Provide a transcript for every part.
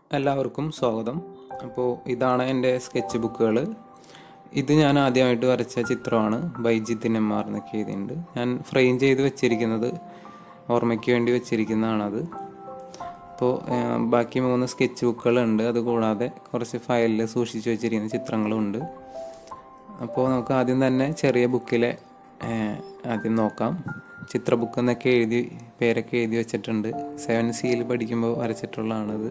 എല്ലാവർക്കും സ്വാഗതം അപ്പോൾ ഇതാണ് എൻ്റെ സ്കെച്ച് ബുക്കുകൾ ഇത് ഞാൻ ആദ്യമായിട്ട് വരച്ച ചിത്രമാണ് ബൈജിത്തിൻ എം ആർ എന്നൊക്കെ എഴുതിയിട്ടുണ്ട് ഞാൻ ഫ്രെയിം ചെയ്ത് വെച്ചിരിക്കുന്നത് ഓർമ്മയ്ക്ക് വേണ്ടി വെച്ചിരിക്കുന്നതാണത് അപ്പോൾ ഏഹ്, ബാക്കി മൂന്ന് സ്കെച്ച് ബുക്കുകളുണ്ട് അതുകൂടാതെ കുറച്ച് ഫയലിൽ സൂക്ഷിച്ച് വെച്ചിരിക്കുന്ന ചിത്രങ്ങളുമുണ്ട് അപ്പോൾ നമുക്ക് ആദ്യം തന്നെ ചെറിയ ബുക്കിലെ ഏഹ്, ആദ്യം നോക്കാം ചിത്ര ബുക്ക് എന്നൊക്കെ എഴുതി പേരൊക്കെ എഴുതി വെച്ചിട്ടുണ്ട് സെവൻ സിയിൽ പഠിക്കുമ്പോൾ വരച്ചിട്ടുള്ളതാണത്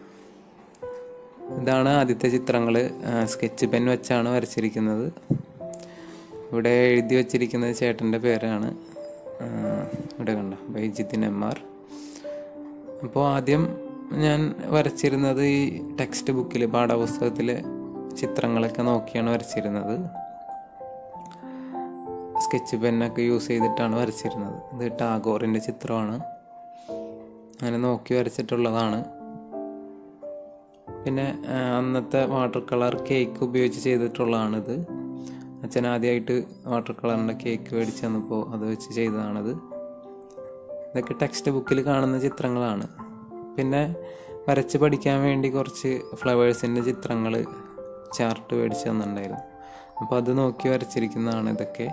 ഇതാണ് ആദ്യത്തെ ചിത്രങ്ങൾ സ്കെച്ച് പെൻ വെച്ചാണ് വരച്ചിരിക്കുന്നത് ഇവിടെ എഴുതി വച്ചിരിക്കുന്നത് ചേട്ടൻ്റെ പേരാണ് ആ, ഇവിടെ കണ്ട ബൈജിത്തിൻ എം ആർ അപ്പോൾ ആദ്യം ഞാൻ വരച്ചിരുന്നത് ഈ ടെക്സ്റ്റ് ബുക്കിൽ പാഠപുസ്തകത്തിലെ ചിത്രങ്ങളൊക്കെ നോക്കിയാണ് വരച്ചിരുന്നത് സ്കെച്ച് പെന്നൊക്കെ യൂസ് ചെയ്തിട്ടാണ് വരച്ചിരുന്നത് ഇത് ടാഗോറിൻ്റെ ചിത്രമാണ് അങ്ങനെ നോക്കി വരച്ചിട്ടുള്ളതാണ് പിന്നെ ആ, അന്നത്തെ വാട്ടർ കളർ കേക്ക് ഉപയോഗിച്ച് ചെയ്തിട്ടുള്ളതാണിത് അച്ഛൻ ആദ്യമായിട്ട് വാട്ടർ കളറിൻ്റെ കേക്ക് മേടിച്ച് തന്നപ്പോൾ അത് വെച്ച് ചെയ്തതാണിത് ഇതൊക്കെ ടെക്സ്റ്റ് ബുക്കിൽ കാണുന്ന ചിത്രങ്ങളാണ് പിന്നെ വരച്ച് പഠിക്കാൻ വേണ്ടി കുറച്ച് ഫ്ലവേഴ്സിൻ്റെ ചിത്രങ്ങൾ ചാർട്ട് മേടിച്ച് തന്നിട്ടുണ്ടായിരുന്നു അപ്പോൾ അത് നോക്കി വരച്ചിരിക്കുന്നതാണ് ഇതൊക്കെ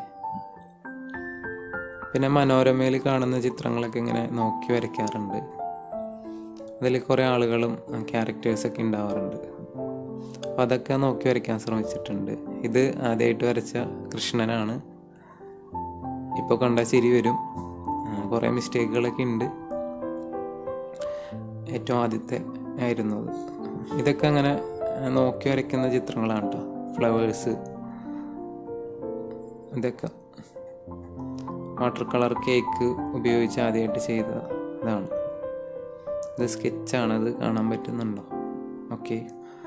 പിന്നെ മനോരമയിൽ കാണുന്ന ചിത്രങ്ങളൊക്കെ ഇങ്ങനെ നോക്കി വരയ്ക്കാറുണ്ട് അതിൽ കുറേ ആളുകളും ക്യാരക്ടേഴ്സൊക്കെ ഉണ്ടാവാറുണ്ട് അപ്പോൾ അതൊക്കെ നോക്കി വരയ്ക്കാൻ ശ്രമിച്ചിട്ടുണ്ട് ഇത് ആദ്യമായിട്ട് വരച്ച കൃഷ്ണനാണ് ഇപ്പോൾ കണ്ട ചിരി വരും ആ, കുറേ മിസ്റ്റേക്കുകളൊക്കെ ഉണ്ട് ഏറ്റവും ആദ്യത്തെ ആയിരുന്നു അത് ഇതൊക്കെ അങ്ങനെ ആ, നോക്കി വരയ്ക്കുന്ന ചിത്രങ്ങളാണ് കേട്ടോ ഫ്ലവേഴ്സ് ഇതൊക്കെ വാട്ടർ കളർ കേക്ക് ഉപയോഗിച്ച് ആദ്യമായിട്ട് ചെയ്ത ഇതാണ് ഇത് സ്കെച്ചാണ് അത് കാണാൻ പറ്റുന്നുണ്ടോ ഓക്കെ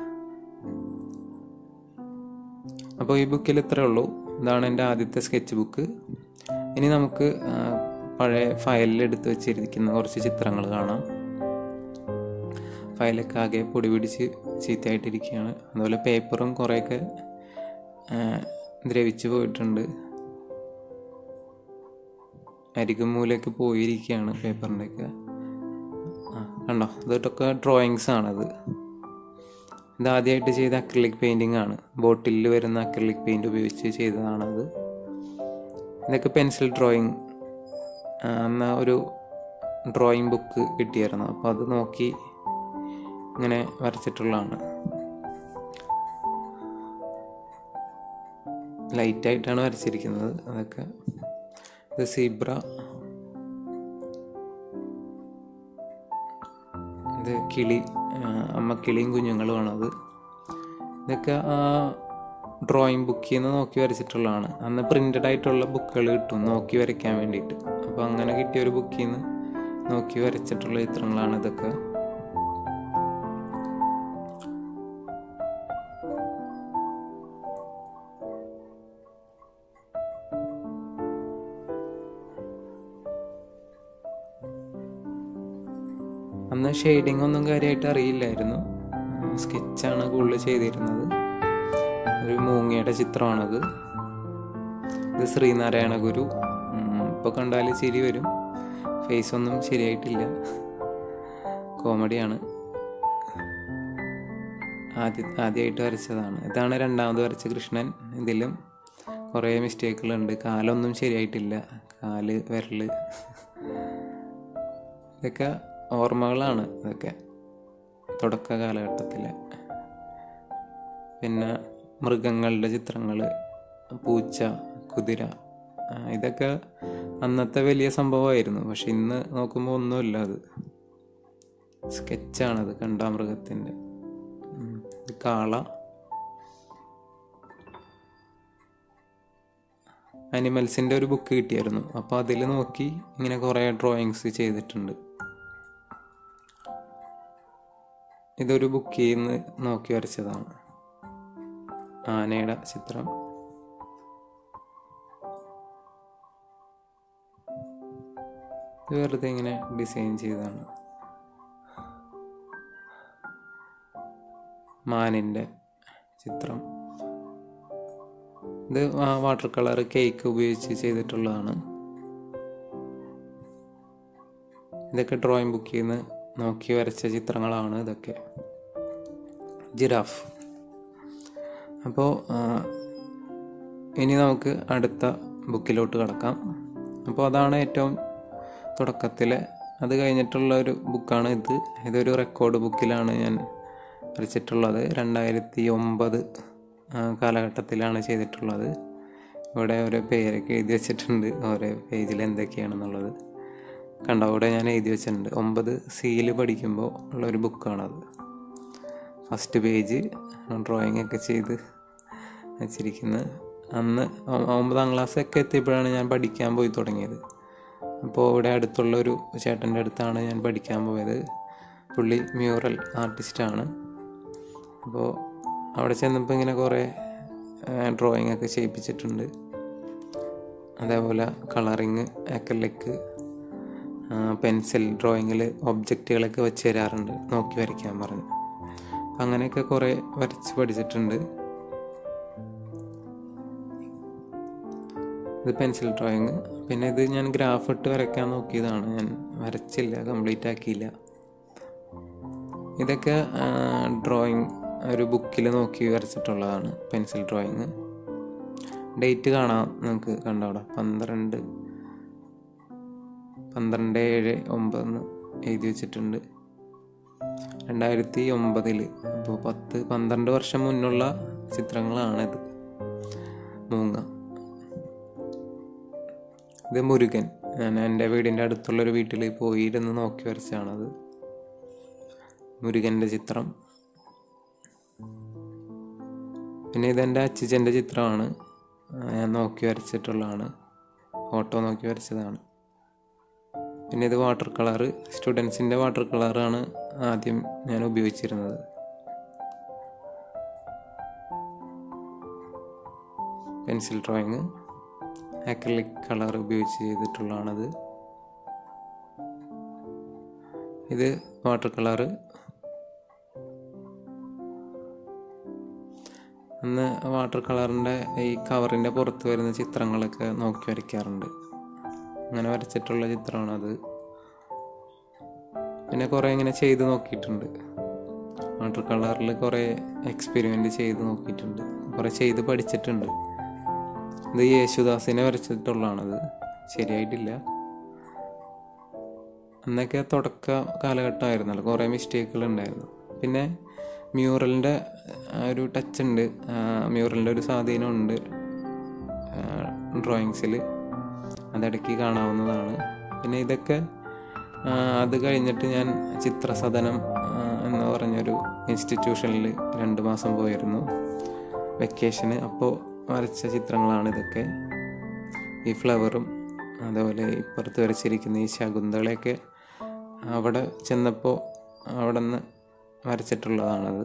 അപ്പോൾ ഈ ബുക്കിൽ ഇത്രേ ഉള്ളൂ ഇതാണ് എൻ്റെ ആദ്യത്തെ സ്കെച്ച് ബുക്ക് ഇനി നമുക്ക് ആ, പഴയ ഫയലിൽ എടുത്ത് വെച്ചിരിക്കുന്ന കുറച്ച് ചിത്രങ്ങൾ കാണാം ഫയലൊക്കെ ആകെ പൊടി പിടിച്ച് ചീത്തയായിട്ടിരിക്കുകയാണ് അതുപോലെ പേപ്പറും കുറേയൊക്കെ ആ, ദ്രവിച്ച് പോയിട്ടുണ്ട് അരികും മൂലയൊക്കെ പോയിരിക്കുകയാണ് പേപ്പറിൻ്റെയൊക്കെ ആ കണ്ടോ ഇതൊക്കെ ഡ്രോയിങ്സ് ആണത് ഇത് ആദ്യമായിട്ട് ചെയ്ത അക്രിലിക് പെയിൻറ്റിംഗ് ആണ് ബോട്ടിലിൽ വരുന്ന അക്രിലിക് പെയിൻറ് ഉപയോഗിച്ച് ചെയ്തതാണത് ഇതൊക്കെ പെൻസിൽ ഡ്രോയിങ് അന്ന് ഒരു ഡ്രോയിങ് ബുക്ക് കിട്ടിയായിരുന്നു അപ്പോൾ അത് നോക്കി ഇങ്ങനെ വരച്ചിട്ടുള്ളതാണ് ലൈറ്റായിട്ടാണ് വരച്ചിരിക്കുന്നത് അതൊക്കെ ഇത് സീബ്ര ഇത് കിളി ആ, അമ്മ കിളിയും കുഞ്ഞുങ്ങളുമാണ് അത് ഇതൊക്കെ ആ ഡ്രോയിങ് ബുക്കിൽ നിന്ന് നോക്കി വരച്ചിട്ടുള്ളതാണ് അന്ന് പ്രിൻ്റഡ് ആയിട്ടുള്ള ബുക്കുകൾ കിട്ടും നോക്കി വരയ്ക്കാൻ വേണ്ടിയിട്ട് അപ്പോൾ അങ്ങനെ കിട്ടിയ ഒരു ബുക്കിൽ നിന്ന് നോക്കി വരച്ചിട്ടുള്ള ചിത്രങ്ങളാണ് ഇതൊക്കെ അന്ന് ഷെയ്ഡിങ് ഒന്നും കാര്യമായിട്ട് അറിയില്ലായിരുന്നു സ്കെച്ചാണ് കൂടുതൽ ചെയ്തിരുന്നത് ഒരു മൂങ്ങയുടെ ചിത്രമാണത് ഇത് ശ്രീനാരായണ ഗുരു ഇപ്പോൾ കണ്ടാൽ ചിരി വരും ഫേസ് ഒന്നും ശരിയായിട്ടില്ല കോമഡിയാണ് ആദ്യ ആദ്യമായിട്ട് വരച്ചതാണ് ഇതാണ് രണ്ടാമത് വരച്ച കൃഷ്ണൻ ഇതിലും കുറേ മിസ്റ്റേക്കുകളുണ്ട് കാലൊന്നും ശരിയായിട്ടില്ല കാല് വിരല് ഇതൊക്കെ ഓർമ്മകളാണ് ഇതൊക്കെ തുടക്ക കാലഘട്ടത്തിലെ പിന്നെ മൃഗങ്ങളുടെ ചിത്രങ്ങൾ പൂച്ച കുതിര ആ, ഇതൊക്കെ അന്നത്തെ വലിയ സംഭവമായിരുന്നു പക്ഷെ ഇന്ന് നോക്കുമ്പോൾ ഒന്നുമില്ല അത് സ്കെച്ചാണത് കണ്ടാമൃഗത്തിൻ്റെ ഉം. ഇത് കാള അനിമൽസിൻ്റെ ഒരു ബുക്ക് കിട്ടിയായിരുന്നു അപ്പോൾ അതിൽ നോക്കി ഇങ്ങനെ കുറേ ഡ്രോയിങ്സ് ചെയ്തിട്ടുണ്ട് ഇതൊരു ബുക്കിൽ നിന്ന് നോക്കി വരച്ചതാണ് ആനയുടെ ചിത്രം ഇത് വെറുതെ ഇങ്ങനെ ഡിസൈൻ ചെയ്തതാണ് മാനിൻ്റെ ചിത്രം ഇത് വാട്ടർ കളർ കേക്ക് ഉപയോഗിച്ച് ചെയ്തിട്ടുള്ളതാണ് ഇതൊക്കെ ഡ്രോയിങ് ബുക്കിൽ നിന്ന് നോക്കി വരച്ച ചിത്രങ്ങളാണ് ഇതൊക്കെ ജിറാഫ് അപ്പോൾ ഇനി നമുക്ക് അടുത്ത ബുക്കിലോട്ട് കിടക്കാം അപ്പോൾ അതാണ് ഏറ്റവും തുടക്കത്തിലെ അത് കഴിഞ്ഞിട്ടുള്ള ഒരു ബുക്കാണ് ഇത് ഇതൊരു റെക്കോർഡ് ബുക്കിലാണ് ഞാൻ വരച്ചിട്ടുള്ളത് രണ്ടായിരത്തി ഒമ്പത് കാലഘട്ടത്തിലാണ് ചെയ്തിട്ടുള്ളത് ഇവിടെ ഓരോ പേരൊക്കെ എഴുതി വെച്ചിട്ടുണ്ട് ഓരോ പേജിൽ എന്തൊക്കെയാണെന്നുള്ളത് കണ്ട അവിടെ ഞാൻ എഴുതി വെച്ചിട്ടുണ്ട് ഒമ്പത് സിയിൽ പഠിക്കുമ്പോൾ ഉള്ള ഒരു ബുക്കാണത് ഫസ്റ്റ് പേജ് ഡ്രോയിങ് ഒക്കെ ചെയ്ത് വെച്ചിരിക്കുന്നത് അന്ന് ഒ- ഒമ്പതാം ക്ലാസ്സൊക്കെ എത്തിയപ്പോഴാണ് ഞാൻ പഠിക്കാൻ പോയി തുടങ്ങിയത് അപ്പോൾ ഇവിടെ അടുത്തുള്ള ഒരു ചേട്ടൻ്റെ അടുത്താണ് ഞാൻ പഠിക്കാൻ പോയത് പുള്ളി മ്യൂറൽ ആർട്ടിസ്റ്റാണ് അപ്പോൾ അവിടെ ചെന്നപ്പോൾ ഇങ്ങനെ കുറേ ഡ്രോയിങ് ഒക്കെ ചെയ്യിപ്പിച്ചിട്ടുണ്ട് അതേപോലെ കളറിങ് അക്കലിക്ക് പെൻസിൽ ഡ്രോയിങ്ങിൽ ഒബ്ജക്റ്റുകളൊക്കെ വെച്ച് തരാറുണ്ട് നോക്കി വരയ്ക്കാൻ പറഞ്ഞു അപ്പം അങ്ങനെയൊക്കെ കുറേ വരച്ച് പഠിച്ചിട്ടുണ്ട് ഇത് പെൻസിൽ ഡ്രോയിങ് പിന്നെ ഇത് ഞാൻ ഗ്രാഫ് ഇട്ട് വരയ്ക്കാൻ നോക്കിയതാണ് ഞാൻ വരച്ചില്ല കംപ്ലീറ്റ് ആക്കിയില്ല ഇതൊക്കെ ഡ്രോയിങ് ഒരു ബുക്കിൽ നോക്കി വരച്ചിട്ടുള്ളതാണ് പെൻസിൽ ഡ്രോയിങ് ഡേറ്റ് കാണാം നിങ്ങൾക്ക് കണ്ടവിടെ പന്ത്രണ്ട് പന്ത്രണ്ട് ഏഴ് ഒമ്പതെന്ന് എഴുതി വെച്ചിട്ടുണ്ട് രണ്ടായിരത്തി ഒമ്പതിൽ ഇപ്പോൾ പത്ത് പന്ത്രണ്ട് വർഷം മുന്നുള്ള ചിത്രങ്ങളാണിത് മൂങ്ങ ഇത് മുരുകൻ ഞാൻ എൻ്റെ വീടിൻ്റെ അടുത്തുള്ളൊരു വീട്ടിൽ പോയി ഇരുന്ന് നോക്കി വരച്ചാണത് മുരുകൻ്റെ ചിത്രം പിന്നെ ഇതെൻ്റെ അച്ചിച്ചൻ്റെ ചിത്രമാണ് ഞാൻ നോക്കി വരച്ചിട്ടുള്ളതാണ് ഫോട്ടോ നോക്കി വരച്ചതാണ് പിന്നെ ഇത് വാട്ടർ കളറ് സ്റ്റുഡൻസിൻ്റെ വാട്ടർ കളറാണ് ആദ്യം ഞാൻ ഉപയോഗിച്ചിരുന്നത് പെൻസിൽ ഡ്രോയിങ് അക്രലിക് കളർ ഉപയോഗിച്ച് ചെയ്തിട്ടുള്ളതാണത് ഇത് വാട്ടർ കളറ് അന്ന് വാട്ടർ കളറിൻ്റെ ഈ കവറിൻ്റെ പുറത്ത് വരുന്ന ചിത്രങ്ങളൊക്കെ നോക്കി വരയ്ക്കാറുണ്ട് അങ്ങനെ വരച്ചിട്ടുള്ള ചിത്രമാണത് പിന്നെ കുറേ ഇങ്ങനെ ചെയ്ത് നോക്കിയിട്ടുണ്ട് വാട്ടർ കളറിൽ കുറേ എക്സ്പെരിമെൻ്റ് ചെയ്ത് നോക്കിയിട്ടുണ്ട് കുറേ ചെയ്ത് പഠിച്ചിട്ടുണ്ട് ഇത് യേശുദാസിനെ വരച്ചിട്ടുള്ളതാണത് ശരിയായിട്ടില്ല അന്നൊക്കെ തുടക്ക കാലഘട്ടമായിരുന്നല്ലോ കുറേ മിസ്റ്റേക്കുകൾ ഉണ്ടായിരുന്നു പിന്നെ മ്യൂറലിൻ്റെ ഒരു ടച്ച് ഉണ്ട് മ്യൂറലിൻ്റെ ഒരു സ്വാധീനമുണ്ട് ഡ്രോയിങ്സിൽ അതിടയ്ക്ക് കാണാവുന്നതാണ് പിന്നെ ഇതൊക്കെ ആ, അത് കഴിഞ്ഞിട്ട് ഞാൻ ചിത്രസദനം ആ, എന്ന് പറഞ്ഞൊരു ഇൻസ്റ്റിറ്റ്യൂഷനിൽ രണ്ട് മാസം പോയിരുന്നു വെക്കേഷന് അപ്പോൾ വരച്ച ചിത്രങ്ങളാണ് ഇതൊക്കെ ഈ ഫ്ലവറും അതേപോലെ ഇപ്പുറത്ത് വരച്ചിരിക്കുന്ന ഈ ശകുന്തളയൊക്കെ അവിടെ ചെന്നപ്പോൾ അവിടെ നിന്ന് വരച്ചിട്ടുള്ളതാണത്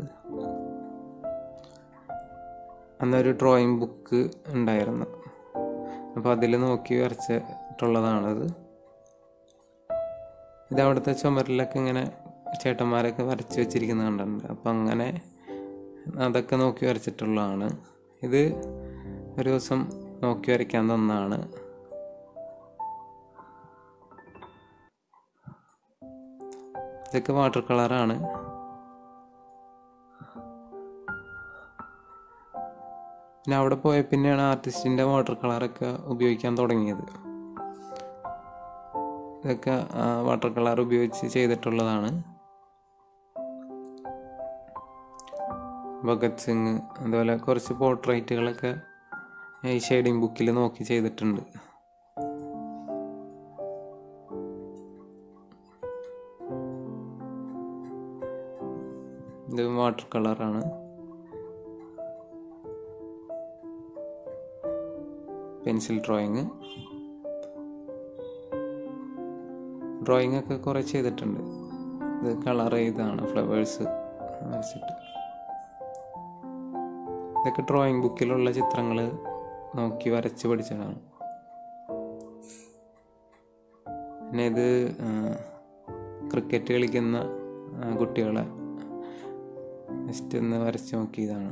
അന്നൊരു ഡ്രോയിങ് ബുക്ക് ഉണ്ടായിരുന്നു അപ്പോൾ അതിൽ നോക്കി വരച്ചിട്ടുള്ളതാണത് ഇത് അവിടുത്തെ ചുമരിലൊക്കെ ഇങ്ങനെ ചേട്ടന്മാരൊക്കെ വരച്ച് വെച്ചിരിക്കുന്ന കണ്ടിട്ടുണ്ട് അപ്പം അങ്ങനെ അതൊക്കെ നോക്കി വരച്ചിട്ടുള്ളതാണ് ഇത് ഒരു ദിവസം നോക്കി വരയ്ക്കാൻ തന്നതാണ് ഇതൊക്കെ വാട്ടർ കളറാണ് പിന്നെ അവിടെ പോയ പിന്നെയാണ് ആർട്ടിസ്റ്റിൻ്റെ വാട്ടർ കളറൊക്കെ ഉപയോഗിക്കാൻ തുടങ്ങിയത് ഇതൊക്കെ വാട്ടർ കളർ ഉപയോഗിച്ച് ചെയ്തിട്ടുള്ളതാണ് ഭഗത് സിംഗ് അതുപോലെ കുറച്ച് പോർട്രേറ്റുകളൊക്കെ ഈ ഷെയ്ഡിങ് ബുക്കിൽ നോക്കി ചെയ്തിട്ടുണ്ട് ഇത് വാട്ടർ കളറാണ് പെൻസിൽ ഡ്രോയിങ് ഡ്രോയിങ് ഒക്കെ കുറേ ചെയ്തിട്ടുണ്ട് ഇത് കളർ ചെയ്താണ് ഫ്ലവേഴ്സ് വരച്ചിട്ട് ഇതൊക്കെ ഡ്രോയിങ് ബുക്കിലുള്ള ചിത്രങ്ങൾ നോക്കി വരച്ച് പഠിച്ചതാണ് പിന്നെ ഇത് ക്രിക്കറ്റ് കളിക്കുന്ന ആ, കുട്ടികളെ ജസ്റ്റ് ഒന്ന് വരച്ച് നോക്കിയതാണ്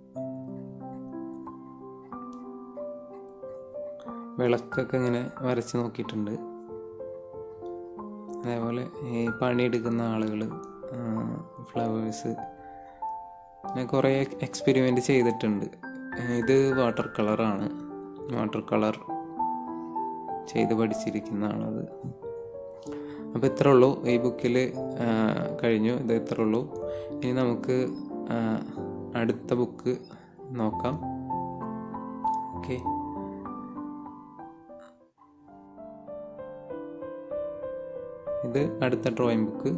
വിളക്കൊക്കെ ഇങ്ങനെ വരച്ച് നോക്കിയിട്ടുണ്ട് അതേപോലെ ഈ പണിയെടുക്കുന്ന ആളുകൾ ഫ്ലവേഴ്സ് ഞാൻ കുറേ എക്സ്പെരിമെൻ്റ് ചെയ്തിട്ടുണ്ട് ഇത് വാട്ടർ കളറാണ് വാട്ടർ കളർ ചെയ്ത് പഠിച്ചിരിക്കുന്നതാണത് അപ്പോൾ ഇത്രേ ഉള്ളൂ ഈ ബുക്കിൽ കഴിഞ്ഞു ഇത് ഇത്രേ ഉള്ളൂ ഇനി നമുക്ക് ആ, അടുത്ത ബുക്ക് നോക്കാം ഓക്കെ ഇത് അടുത്ത ഡ്രോയിങ് ബുക്ക്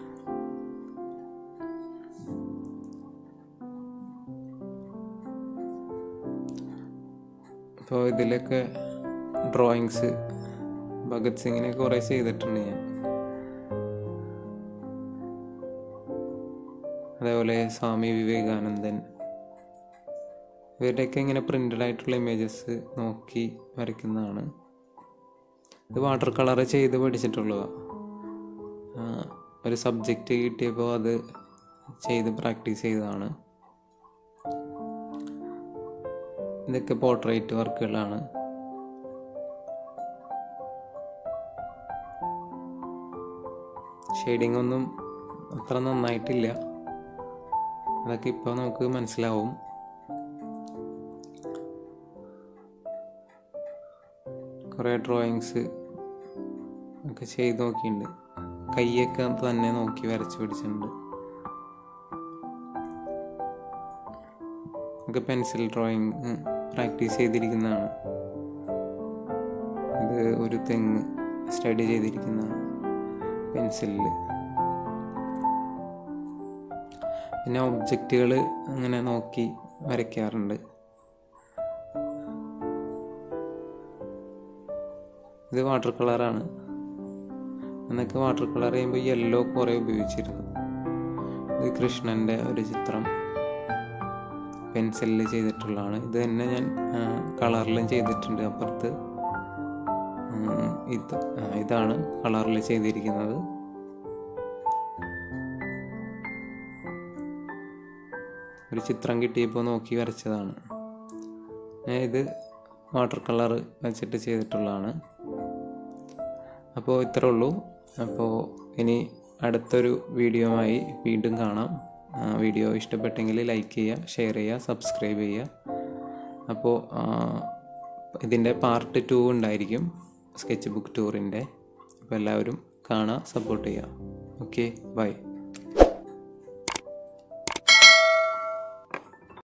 അപ്പോൾ ഇതിലൊക്കെ ഡ്രോയിങ്സ് ഭഗത് സിംഗിനെ കുറേ ചെയ്തിട്ടുണ്ട് ഞാൻ അതേപോലെ സ്വാമി വിവേകാനന്ദൻ ഇവരുടെയൊക്കെ ഇങ്ങനെ പ്രിൻ്റഡ് ആയിട്ടുള്ള ഇമേജസ് നോക്കി വരയ്ക്കുന്നതാണ് ഇത് വാട്ടർ കളർ ചെയ്ത് പഠിച്ചിട്ടുള്ളതാണ് ഒരു സബ്ജക്റ്റ് കിട്ടിയപ്പോൾ അത് ചെയ്ത് പ്രാക്ടീസ് ചെയ്തതാണ് ഇതൊക്കെ പോർട്രേറ്റ് വർക്കുകളാണ് ഷെയ്ഡിംഗ് ഒന്നും അത്ര നന്നായിട്ടില്ല അതൊക്കെ ഇപ്പോൾ നമുക്ക് മനസ്സിലാവും കുറേ ഡ്രോയിങ്സ് ഒക്കെ ചെയ്ത് നോക്കിയിട്ടുണ്ട് കൈയൊക്കെ തന്നെ നോക്കി വരച്ച് പിടിച്ചിട്ടുണ്ട് ഒക്കെ പെൻസിൽ ഡ്രോയിങ് പ്രാക്ടീസ് ചെയ്തിരിക്കുന്നതാണ് ഇത് ഒരു തെങ്ങ് സ്റ്റഡി ചെയ്തിരിക്കുന്നതാണ് പെൻസിലിൽ പിന്നെ ഒബ്ജക്റ്റുകൾ അങ്ങനെ നോക്കി വരയ്ക്കാറുണ്ട് ഇത് വാട്ടർ കളറാണ് അന്നൊക്കെ വാട്ടർ കളർ ചെയ്യുമ്പോൾ യെല്ലോ കുറേ ഉപയോഗിച്ചിരുന്നു ഇത് കൃഷ്ണൻ്റെ ഒരു ചിത്രം പെൻസിലിൽ ചെയ്തിട്ടുള്ളതാണ് ഇത് തന്നെ ഞാൻ കളറിലും ചെയ്തിട്ടുണ്ട് അപ്പുറത്ത് ഉം, ഇത് ആ, ഇതാണ് കളറിൽ ചെയ്തിരിക്കുന്നത് ഒരു ചിത്രം കിട്ടിയപ്പോൾ നോക്കി വരച്ചതാണ് ഞാൻ ഇത് വാട്ടർ കളർ വെച്ചിട്ട് ചെയ്തിട്ടുള്ളതാണ് അപ്പോൾ ഇത്രേ ഉള്ളൂ അപ്പോൾ ഇനി അടുത്തൊരു വീഡിയോയുമായി വീണ്ടും കാണാം ആ, വീഡിയോ ഇഷ്ടപ്പെട്ടെങ്കിൽ ലൈക്ക് ചെയ്യുക ഷെയർ ചെയ്യുക സബ്സ്ക്രൈബ് ചെയ്യുക അപ്പോൾ ആ, ഇതിൻ്റെ പാർട്ട് ടു ഉണ്ടായിരിക്കും സ്കെച്ച് ബുക്ക് ടൂറിൻ്റെ അപ്പോൾ എല്ലാവരും കാണുക സപ്പോർട്ട് ചെയ്യുക ഓക്കെ ബൈ